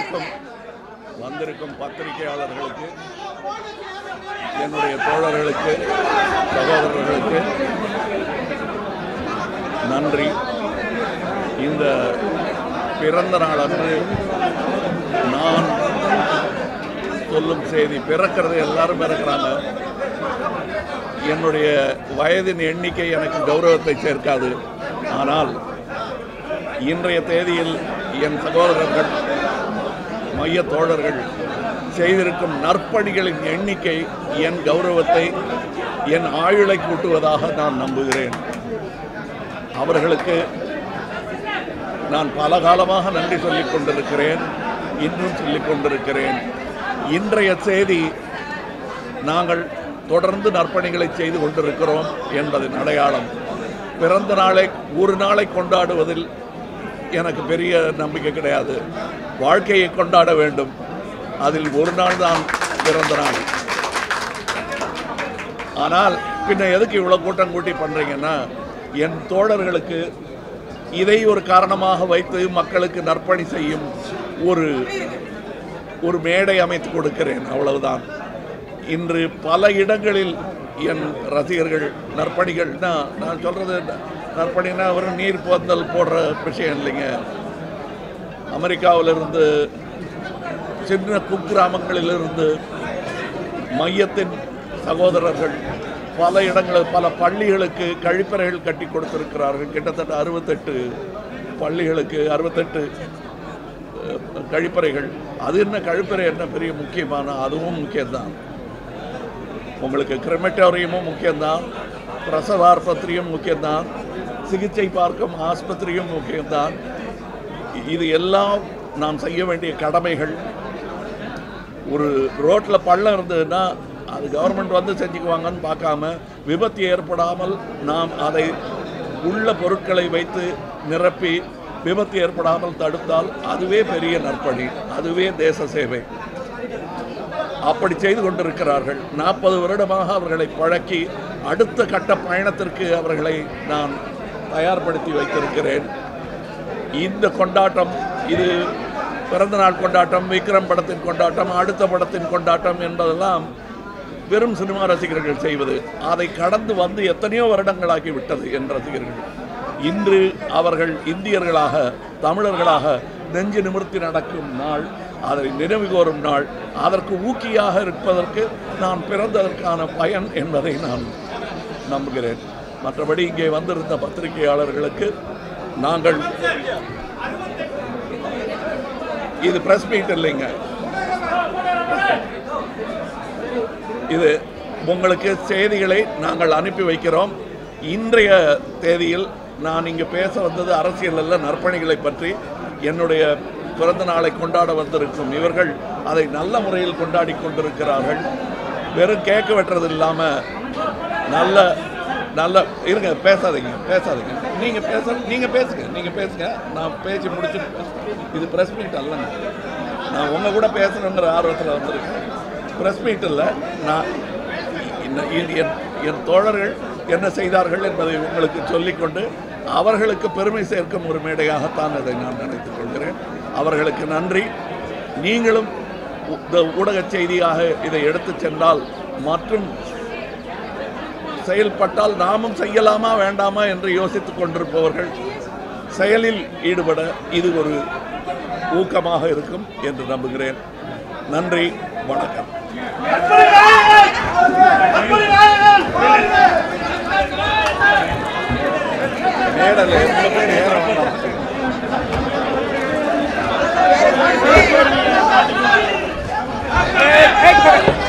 அனைவருக்கும் வந்திருக்கும் பத்திரிகையாளர்களுக்கு என்னுடைய தோழர்களுக்கு சகோதரர்களுக்கு நன்றி இந்த பிறந்த நாள் அன்று நான் சொல்லும் செய்தி பிறக்கிறது எல்லாரும் பிறக்கிறாங்க என்னுடைய வயதின் எண்ணிக்கை எனக்கு கௌரவத்தை சேர்க்காது ஆனால் இன்றைய தேதியில் என் சகோதரர்கள் மைய தோழர்கள் செய்திருக்கும் நற்பணிகளின் எண்ணிக்கை என் கௌரவத்தை என் ஆயுளை கூட்டுவதாக நான் நம்புகிறேன் அவர்களுக்கு நான் பல காலமாக நன்றி சொல்லிக் கொண்டிருக்கிறேன் இன்றும் சொல்லிக் கொண்டிருக்கிறேன் இன்றைய செய்தி நாங்கள் தொடர்ந்து நற்பணிகளை செய்து கொண்டிருக்கிறோம் என்பதன் அடையாளம் பிறந்த நாளை ஒரு நாளை கொண்டாடுவதில் எனக்கு பெரிய நம்பிக்கை கிடையாது வாழ்க்கையை கொண்டாட வேண்டும் அதில் ஒரு நாள் தான் பிறந்த நாள் ஆனால் பின்ன எதுக்கு இவ்வளோ கூட்டம் கூட்டி பண்ணுறீங்கன்னா என் தோழர்களுக்கு இதை ஒரு காரணமாக வைத்து மக்களுக்கு நற்பணி செய்யும் ஒரு ஒரு மேடை அமைத்து கொடுக்கிறேன் அவ்வளவுதான் இன்று பல இடங்களில் என் ரசிகர்கள் நற்பணிகள் நான் நான் சொல்றது நற்பணினா ஒரு நீர் போந்தல் போடுற விஷயம் இல்லைங்க அமெரிக்காவிலிருந்து சின்ன குக்கிராமங்களிலிருந்து மையத்தின் சகோதரர்கள் பல இடங்களில் பல பள்ளிகளுக்கு கழிப்பறைகள் கட்டி கொடுத்திருக்கிறார்கள் கிட்டத்தட்ட அறுபத்தெட்டு பள்ளிகளுக்கு அறுபத்தெட்டு அஹ், கழிப்பறைகள் அது என்ன கழிப்பறை என்ன பெரிய முக்கியமான அதுவும் முக்கியம்தான் உங்களுக்கு கிரெமட்டோரியமும் முக்கியம்தான் பிரசவ ஆஸ்பத்திரியும் முக்கியம்தான் சிகிச்சை பார்க்கும் ஆஸ்பத்திரியும் முக்கியம்தான் இது எல்லாம் நாம் செய்ய வேண்டிய கடமைகள் ஒரு ரோட்டில் பள்ளம் இருந்ததுன்னா அது கவர்மெண்ட் வந்து செஞ்சுக்குவாங்கன்னு பார்க்காம விபத்து ஏற்படாமல் நாம் அதை உள்ள பொருட்களை வைத்து நிரப்பி விபத்து ஏற்படாமல் தடுத்தால் அதுவே பெரிய நற்பணி அதுவே தேச சேவை அப்படி செய்து கொண்டிருக்கிறார்கள் நாற்பது வருடமாக அவர்களை பழக்கி அடுத்த கட்ட பயணத்திற்கு அவர்களை நான் தயார்படுத்தி வைத்திருக்கிறேன் இந்த கொண்டாட்டம் இது பிறந்தநாள் கொண்டாட்டம் விக்ரம் படத்தின் கொண்டாட்டம் அடுத்த படத்தின் கொண்டாட்டம் என்பதெல்லாம் வெறும் சினிமா ரசிகர்கள் செய்வது அதை கடந்து வந்து எத்தனையோ வருடங்களாகி விட்டது என் ரசிகர்கள் இன்று அவர்கள் இந்தியர்களாக தமிழர்களாக நெஞ்சு நிமிர்த்தி நடக்கும் நாள் அதை நினைவு கோரும் நாள் அதற்கு ஊக்கியாக இருப்பதற்கு நான் பிறந்ததற்கான பயன் என்பதை நான் நம்புகிறேன் மற்றபடி இங்கே வந்திருந்த பத்திரிகையாளர்களுக்கு நாங்கள் இது பிரஸ் மீட் இல்லைங்க இது உங்களுக்கு செய்திகளை நாங்கள் அனுப்பி வைக்கிறோம் இன்றைய தேதியில் நான் இங்கே பேச வந்தது அரசியல் அல்ல நற்பணிகளை பற்றி என்னுடைய பிறந்த நாளை கொண்டாட வந்திருக்கும் இவர்கள் அதை நல்ல முறையில் கொண்டாடி கொண்டிருக்கிறார்கள் வெறும் கேக்கு வெட்டுறது இல்லாமல் நல்ல நல்ல இருங்க பேசாதீங்க பேசாதீங்க நீங்கள் பேச நீங்கள் பேசுங்க நீங்கள் பேசுங்க நான் பேசி முடிச்சுட்டு பேசுறேன். இது ப்ரெஸ் மீட் அல்லங்க நான் உங்கள் கூட பேசணுங்கிற ஆர்வத்தில் வந்திருக்கேன் ப்ரெஸ் மீட் இல்லை நான் இந்த- இது என் என் தோழர்கள் என்ன செய்தார்கள் என்பதை உங்களுக்கு சொல்லிக்கொண்டு அவர்களுக்கு பெருமை சேர்க்கும் ஒரு மேடையாகத்தான் இதை நான் நினைத்துக் கொள்கிறேன் அவர்களுக்கு நன்றி நீங்களும் உ- இந்த ஊடகச் செய்தியாக இதை எடுத்துச் சென்றால் மற்றும் செயல்பட்டால் நாமும் செய்யலாமா வேண்டாமா என்று யோசித்துக் கொண்டிருப்பவர்கள் செயலில் ஈடுபட இது ஒரு ஊக்கமாக இருக்கும் என்று நம்புகிறேன் நன்றி வணக்கம் மேடல எவ்வளவு பேர் ஏற வேண்டாம் Hey, hey, hey.